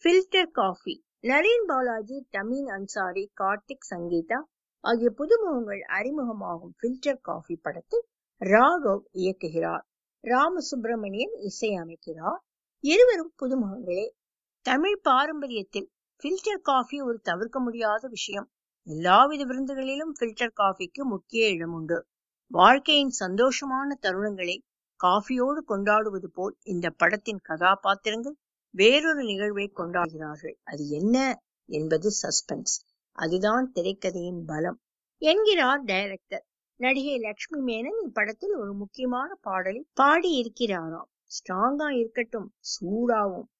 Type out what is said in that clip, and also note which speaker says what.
Speaker 1: filter coffee Naren Balaji டமீன் அன்சாரி கார்த்திக் சங்கீதா ஆகிய புதுமுகங்கள் அறிமுகமாகும் ஃபில்டர் காஃபி படத்தை ராகவ் இயக்குகிறார் ராமசுப்பிரமணியன் இசையமைக்கிறார் இருவரும் புதுமுகங்களே தமிழ் பாரம்பரியத்தில் ஃபில்டர் காஃபி ஒரு தவிர்க்க முடியாத விஷயம் எல்லாவித விருந்துகளிலும் ஃபில்டர் காஃபிக்கு முக்கிய இடம் உண்டு வாழ்க்கையின் சந்தோஷமான தருணங்களை காஃபியோடு கொண்டாடுவது போல் இந்த படத்தின் கதாபாத்திரங்கள் வேறொரு நிகழ்வை கொண்டாடுகிறார்கள் அது என்ன என்பது சஸ்பென்ஸ் அதுதான் திரைக்கதையின் பலம் என்கிறார் டைரக்டர் நடிகை லட்சுமி மேனன் இப்படத்தில் ஒரு முக்கியமான பாடலை பாடி இருக்கிறாராம் ஸ்ட்ராங்கா இருக்கட்டும் சூடாவும்